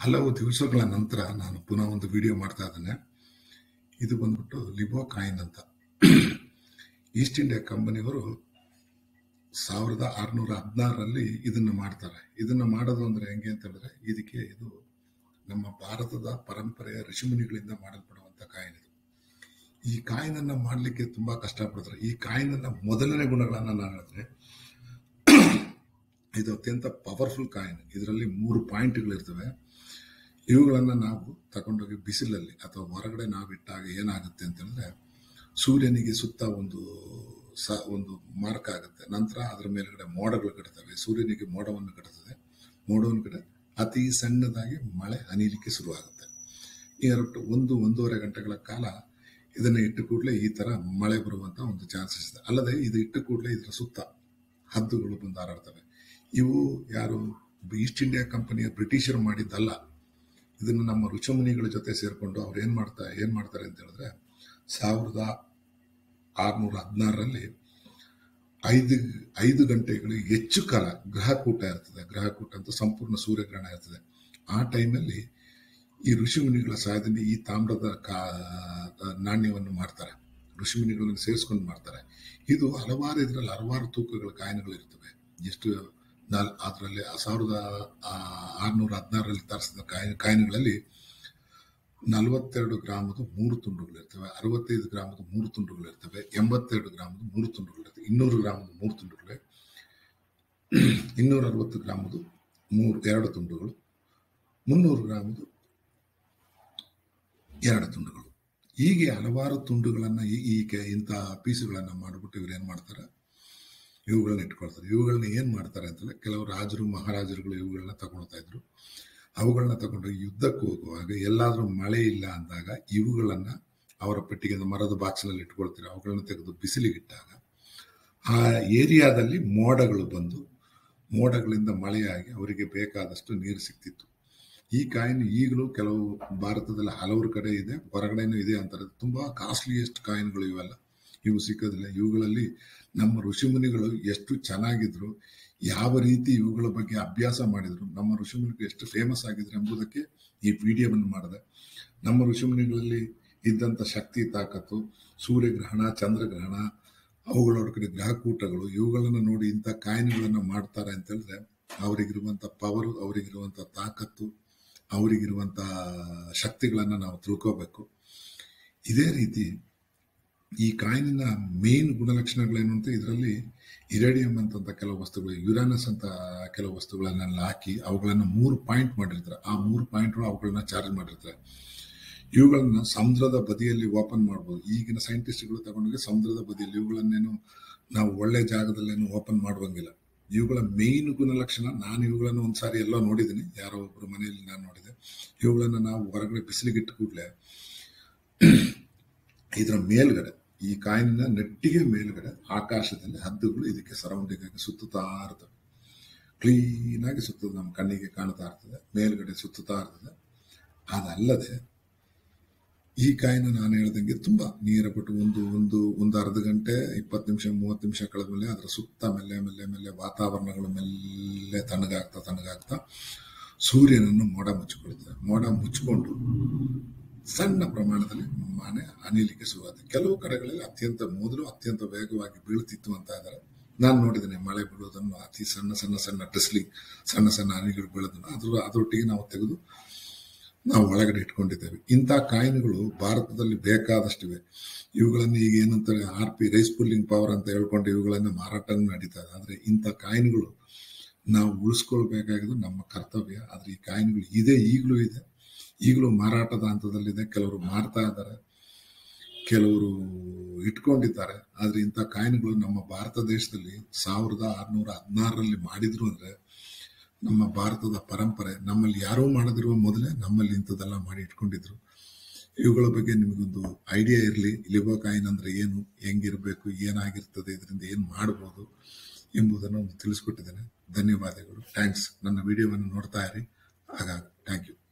ಹಲವು ದಿವಸಗಳ ನಂತರ ನಾನು ಪುನಃ ಒಂದು ವಿಡಿಯೋ ಮಾಡ್ತಾ ಇದ್ದೇನೆ ಇದು ಬಂದ್ಬಿಟ್ಟು ಲಿಬೋ ಕಾಯಿನ್ ಅಂತ ಈಸ್ಟ್ ಇಂಡಿಯಾ ಕಂಪನಿಯವರು ಸಾವಿರದ ಆರುನೂರ ಹದಿನಾರರಲ್ಲಿ ಇದನ್ನ ಮಾಡ್ತಾರೆ ಇದನ್ನ ಮಾಡೋದು ಅಂದ್ರೆ ಹೆಂಗೆ ಅಂತ ಹೇಳಿದ್ರೆ ಇದಕ್ಕೆ ಇದು ನಮ್ಮ ಭಾರತದ ಪರಂಪರೆಯ ಋಷಿಮುನಿಗಳಿಂದ ಮಾಡಲ್ಪಡುವಂತ ಕಾಯಿನ್ ಇದು ಈ ಕಾಯಿನನ್ನ ಮಾಡಲಿಕ್ಕೆ ತುಂಬಾ ಕಷ್ಟಪಡ್ತಾರೆ ಈ ಕಾಯಿನನ್ನ ಮೊದಲನೇ ಗುಣಗಳನ್ನ ನಾನು ಹೇಳಿದ್ರೆ ಇದು ಅತ್ಯಂತ ಪವರ್ಫುಲ್ ಕಾಯಿನ್ ಇದರಲ್ಲಿ ಮೂರು ಪಾಯಿಂಟ್ಗಳಿರ್ತವೆ ಇವುಗಳನ್ನು ನಾವು ತಗೊಂಡೋಗಿ ಬಿಸಿಲಲ್ಲಿ ಅಥವಾ ಹೊರಗಡೆ ನಾವು ಇಟ್ಟಾಗ ಏನಾಗುತ್ತೆ ಅಂತ ಹೇಳಿದ್ರೆ ಸೂರ್ಯನಿಗೆ ಸುತ್ತ ಒಂದು ಸ ಒಂದು ಮಾರ್ಕ್ ಆಗುತ್ತೆ ನಂತರ ಅದರ ಮೇಲ್ಗಡೆ ಮೋಡಗಳು ಕಟ್ತವೆ ಸೂರ್ಯನಿಗೆ ಮೋಡವನ್ನು ಕಟ್ತದೆ ಮೋಡವನ್ನು ಕಡೆ ಅತಿ ಸಣ್ಣದಾಗಿ ಮಳೆ ಹನಿಲಿಕ್ಕೆ ಶುರುವಾಗುತ್ತೆ ಎರಡು ಒಂದು ಒಂದೂವರೆ ಗಂಟೆಗಳ ಕಾಲ ಇದನ್ನು ಇಟ್ಟು ಕೂಡಲೇ ಈ ತರ ಮಳೆ ಬರುವಂತ ಒಂದು ಚಾನ್ಸಸ್ ಇದೆ ಅಲ್ಲದೆ ಇದು ಇಟ್ಟು ಕೂಡಲೇ ಇದರ ಸುತ್ತ ಹದ್ದುಗಳು ಬಂದು ಹಾರಾಡ್ತವೆ ಇವು ಯಾರು ಈಸ್ಟ್ ಇಂಡಿಯಾ ಕಂಪನಿಯ ಬ್ರಿಟಿಷರು ಮಾಡಿದ್ದಲ್ಲ ಇದನ್ನು ನಮ್ಮ ಋಷಮುನಿಗಳ ಜೊತೆ ಸೇರಿಕೊಂಡು ಅವ್ರು ಏನ್ ಮಾಡ್ತಾ ಏನ್ ಮಾಡ್ತಾರೆ ಅಂತ ಹೇಳಿದ್ರೆ ಸಾವಿರದ ಆರ್ನೂರ ಹದಿನಾರರಲ್ಲಿ ಐದು ಐದು ಗಂಟೆಗಳು ಹೆಚ್ಚು ಕಾಲ ಗ್ರಹಕೂಟ ಇರ್ತದೆ ಗ್ರಹಕೂಟ ಅಂತ ಸಂಪೂರ್ಣ ಸೂರ್ಯಗ್ರಹಣ ಇರ್ತದೆ ಆ ಟೈಮಲ್ಲಿ ಈ ಋಷಿಮುನಿಗಳ ಸಹಾಯದಿಂದ ಈ ತಾಮ್ರದ ಕಾ ನಾಣ್ಯವನ್ನು ಮಾಡ್ತಾರೆ ಋಷಿಮುನಿಗಳನ್ನು ಸೇರಿಸ್ಕೊಂಡು ಮಾಡ್ತಾರೆ ಇದು ಹಲವಾರು ಇದರಲ್ಲಿ ಹಲವಾರು ತೂಕಗಳ ಕಾಯಿನಗಳು ಇರ್ತವೆ ಎಷ್ಟು ನಾಲ್ ಅದರಲ್ಲಿ ಸಾವಿರದ ಆರುನೂರ ಹದಿನಾರರಲ್ಲಿ ತರಿಸಿದ ಕಾಯಿನ್ ಕಾಯಿನ್ಗಳಲ್ಲಿ ನಲವತ್ತೆರಡು ಗ್ರಾಮದ ಮೂರು ತುಂಡುಗಳಿರ್ತವೆ ಅರವತ್ತೈದು ಗ್ರಾಮದ ಮೂರು ತುಂಡುಗಳಿರ್ತವೆ ಎಂಬತ್ತೆರಡು ಗ್ರಾಮದ ಮೂರು ತುಂಡುಗಳಿರ್ತವೆ ಇನ್ನೂರು ಗ್ರಾಮದ ಮೂರು ತುಂಡುಗಳೇ ಇನ್ನೂರ ಅರವತ್ತು ಗ್ರಾಮದ ಮೂರು ಎರಡು ತುಂಡುಗಳು ಮುನ್ನೂರು ಗ್ರಾಮದ ಎರಡು ತುಂಡುಗಳು ಹೀಗೆ ಹಲವಾರು ತುಂಡುಗಳನ್ನ ಈ ಇಂಥ ಪೀಸುಗಳನ್ನ ಮಾಡಿಬಿಟ್ಟು ಇವ್ರು ಏನ್ ಮಾಡ್ತಾರೆ ಇವುಗಳನ್ನ ಇಟ್ಕೊಳ್ತಾರೆ ಇವುಗಳನ್ನ ಏನ್ ಮಾಡ್ತಾರೆ ಅಂತಂದ್ರೆ ಕೆಲವು ರಾಜರು ಮಹಾರಾಜರುಗಳು ಇವುಗಳನ್ನ ತಗೊಳ್ತಾ ಇದ್ರು ಅವುಗಳನ್ನ ತಗೊಂಡು ಯುದ್ಧಕ್ಕೆ ಹೋಗುವಾಗ ಎಲ್ಲಾದ್ರೂ ಮಳೆ ಇಲ್ಲ ಅಂದಾಗ ಇವುಗಳನ್ನ ಅವರ ಪೆಟ್ಟಿಗೆ ಮರದ ಬಾಕ್ಸ್ನಲ್ಲಿ ಇಟ್ಕೊಳ್ತಾರೆ ಅವುಗಳನ್ನ ತೆಗೆದು ಬಿಸಿಲಿಗೆ ಇಟ್ಟಾಗ ಆ ಏರಿಯಾದಲ್ಲಿ ಮೋಡಗಳು ಬಂದು ಮೋಡಗಳಿಂದ ಮಳೆಯಾಗಿ ಅವರಿಗೆ ಬೇಕಾದಷ್ಟು ನೀರು ಸಿಕ್ತಿತ್ತು ಈ ಕಾಯಿನ್ ಈಗಲೂ ಕೆಲವು ಭಾರತದಲ್ಲಿ ಹಲವಾರು ಕಡೆ ಇದೆ ಹೊರಗಡೆನೂ ಇದೆ ಅಂತಾರೆ ತುಂಬಾ ಕಾಸ್ಟ್ಲಿಯೆಸ್ಟ್ ಕಾಯಿನ್ಗಳು ಇವೆಲ್ಲ ಇವು ಸಿಕ್ಕೋದಿಲ್ಲ ಇವುಗಳಲ್ಲಿ ನಮ್ಮ ಋಷಿಮುನಿಗಳು ಎಷ್ಟು ಚೆನ್ನಾಗಿದ್ರು ಯಾವ ರೀತಿ ಇವುಗಳ ಬಗ್ಗೆ ಅಭ್ಯಾಸ ಮಾಡಿದ್ರು ನಮ್ಮ ಋಷಿಮುನಿಗಳು ಎಷ್ಟು ಫೇಮಸ್ ಆಗಿದ್ರು ಎಂಬುದಕ್ಕೆ ಈ ವಿಡಿಯೋವನ್ನು ಮಾಡಿದೆ ನಮ್ಮ ಋಷಿಮುನಿಗಳಲ್ಲಿ ಇದ್ದಂಥ ಶಕ್ತಿ ತಾಕತ್ತು ಸೂರ್ಯಗ್ರಹಣ ಚಂದ್ರಗ್ರಹಣ ಅವುಗಳೊಳಗಡೆ ಗ್ರಹಕೂಟಗಳು ಇವುಗಳನ್ನು ನೋಡಿ ಇಂಥ ಕಾಯಿನ್ಗಳನ್ನು ಮಾಡ್ತಾರೆ ಅಂತ ಹೇಳಿದ್ರೆ ಅವರಿಗಿರುವಂಥ ಪವರು ಅವರಿಗಿರುವಂಥ ತಾಕತ್ತು ಅವರಿಗಿರುವಂಥ ಶಕ್ತಿಗಳನ್ನು ನಾವು ತಿಳ್ಕೋಬೇಕು ಇದೇ ರೀತಿ ಈ ಕಾಯಿನಿನ ಮೇನ್ ಗುಣಲಕ್ಷಣಗಳೇನು ಅಂತ ಇದರಲ್ಲಿ ಇರೇಡಿಯಂ ಅಂತಂತ ಕೆಲವು ವಸ್ತುಗಳು ಯುರಾನಸ್ ಅಂತ ಕೆಲವು ವಸ್ತುಗಳನ್ನೆಲ್ಲ ಹಾಕಿ ಅವುಗಳನ್ನ ಮೂರು ಪಾಯಿಂಟ್ ಮಾಡಿರ್ತಾರೆ ಆ ಮೂರು ಪಾಯಿಂಟ್ಗಳು ಅವುಗಳನ್ನ ಚಾರ್ಜ್ ಮಾಡಿರ್ತಾರೆ ಇವುಗಳನ್ನ ಸಮುದ್ರದ ಬದಿಯಲ್ಲಿ ಓಪನ್ ಮಾಡ್ಬೋದು ಈಗಿನ ಸೈಂಟಿಸ್ಟ್ಗಳು ತಗೊಂಡೋಗಿ ಸಮುದ್ರದ ಬದಿಯಲ್ಲಿ ಇವುಗಳನ್ನೇನು ನಾವು ಒಳ್ಳೆ ಜಾಗದಲ್ಲೇನು ಓಪನ್ ಮಾಡುವಂಗಿಲ್ಲ ಇವುಗಳ ಮೇನ್ ಗುಣಲಕ್ಷಣ ನಾನು ಇವುಗಳನ್ನು ಒಂದ್ಸಾರಿ ಎಲ್ಲೋ ನೋಡಿದ್ದೀನಿ ಯಾರೋ ಒಬ್ರು ಮನೆಯಲ್ಲಿ ನಾನು ನೋಡಿದೆ ಇವುಗಳನ್ನ ನಾವು ಹೊರಗಡೆ ಬಿಸಿಲಿಗೆ ಇಟ್ಟು ಕೂಡಲೇ ಇದರ ಮೇಲ್ಗಡೆ ಈ ಕಾಯಿನ ನೆಟ್ಟಿಗೆ ಮೇಲ್ಗಡೆ ಆಕಾಶದಲ್ಲಿ ಹದ್ದುಗಳು ಇದಕ್ಕೆ ಸರೌಂಡಿಂಗ್ ಆಗಿ ಸುತ್ತುತ್ತಾ ಇರ್ತವೆ ಕ್ಲೀನ್ ಆಗಿ ಸುತ್ತದ ನಮ್ಮ ಕಣ್ಣಿಗೆ ಕಾಣ್ತಾ ಇರ್ತದೆ ಮೇಲ್ಗಡೆ ಸುತ್ತುತ್ತಾ ಇರ್ತದೆ ಅದಲ್ಲದೆ ಈ ಕಾಯಿನ ನಾನು ಹೇಳ್ದಂಗೆ ತುಂಬಾ ನೀರ ಬಿಟ್ಟು ಒಂದು ಒಂದು ಒಂದು ಅರ್ಧ ಗಂಟೆ ಇಪ್ಪತ್ತು ನಿಮಿಷ ಮೂವತ್ತು ನಿಮಿಷ ಕಳೆದ ಮೇಲೆ ಅದರ ಸುತ್ತ ಮೆಲ್ಲೆ ಮೆಲ್ಲೆ ಮೆಲ್ಲೆ ವಾತಾವರಣಗಳು ಮೆಲ್ಲೆ ತಣ್ಣಗಾಗ್ತಾ ತಣ್ಣಗಾಗ್ತಾ ಸೂರ್ಯನನ್ನು ಮೋಡ ಮುಚ್ಚಿಕೊಳ್ತದೆ ಮೋಡ ಮುಚ್ಚಿಕೊಂಡು ಸಣ್ಣ ಪ್ರಮಾಣದಲ್ಲಿ ಮನೆ ಅನಿಲಿಕ್ಕೆ ಶುರುವಾಗುತ್ತೆ ಕೆಲವು ಕಡೆಗಳಲ್ಲಿ ಅತ್ಯಂತ ಮೊದಲು ಅತ್ಯಂತ ವೇಗವಾಗಿ ಬೀಳ್ತಿತ್ತು ಅಂತ ಇದ್ದಾರೆ ನಾನು ನೋಡಿದ್ದೇನೆ ಮಳೆ ಬೀಳೋದನ್ನು ಅತಿ ಸಣ್ಣ ಸಣ್ಣ ಸಣ್ಣ ಡ್ರೆಸ್ಲಿಂಗ್ ಸಣ್ಣ ಸಣ್ಣ ಹನಿಗಳು ಬೀಳೋದನ್ನು ಅದ್ರ ಅದರೊಟ್ಟಿಗೆ ನಾವು ತೆಗೆದು ನಾವು ಒಳಗಡೆ ಇಟ್ಕೊಂಡಿದ್ದೇವೆ ಇಂಥ ಕಾಯಿನ್ಗಳು ಭಾರತದಲ್ಲಿ ಬೇಕಾದಷ್ಟಿವೆ ಇವುಗಳನ್ನು ಈಗ ಏನಂತಾರೆ R P rice pulling power ಅಂತ ಹೇಳ್ಕೊಂಡು ಇವುಗಳನ್ನು ಮಾರಾಟ ನಡೀತಾ ಇದೆ ಆದರೆ ಇಂಥ ಕಾಯಿನ್ಗಳು ನಾವು ಉಳಿಸ್ಕೊಳ್ಬೇಕಾಗಿದ್ದು ನಮ್ಮ ಕರ್ತವ್ಯ ಆದ್ರೆ ಈ ಕಾಯಿನ್ಗಳು ಇದೆ ಈಗಲೂ ಇದೆ ಈಗಲೂ ಮಾರಾಟದ ಹಂತದಲ್ಲಿದೆ ಕೆಲವರು ಮಾರ್ತಾ ಇದ್ದಾರೆ ಕೆಲವರು ಇಟ್ಕೊಂಡಿದ್ದಾರೆ ಆದ್ರೆ ಇಂಥ ಕಾಯಿನ್ಗಳು ನಮ್ಮ ಭಾರತ ದೇಶದಲ್ಲಿ ಸಾವಿರದ ಆರುನೂರ ಹದಿನಾರರಲ್ಲಿ ಮಾಡಿದ್ರು ಅಂದ್ರೆ ನಮ್ಮ ಭಾರತದ ಪರಂಪರೆ ನಮ್ಮಲ್ಲಿ ಯಾರೂ ಮಾಡದಿರುವ ಮೊದಲೇ ನಮ್ಮಲ್ಲಿ ಇಂಥದ್ದೆಲ್ಲ ಮಾಡಿ ಇಟ್ಕೊಂಡಿದ್ರು ಇವುಗಳ ಬಗ್ಗೆ ನಿಮಗೊಂದು ಐಡಿಯಾ ಇರಲಿ ಲಿಬೋ ಕಾಯಿನ್ ಅಂದ್ರೆ ಏನು ಹೆಂಗಿರಬೇಕು ಏನಾಗಿರ್ತದೆ ಇದರಿಂದ ಏನು ಮಾಡ್ಬೋದು ಎಂಬುದನ್ನು ತಿಳಿಸ್ಕೊಟ್ಟಿದ್ದೇನೆ ಧನ್ಯವಾದಗಳು ಥ್ಯಾಂಕ್ಸ್ ನನ್ನ ವಿಡಿಯೋವನ್ನು ನೋಡ್ತಾ ಇರಿ ಹಾಗಾಗಿ ಥ್ಯಾಂಕ್ ಯು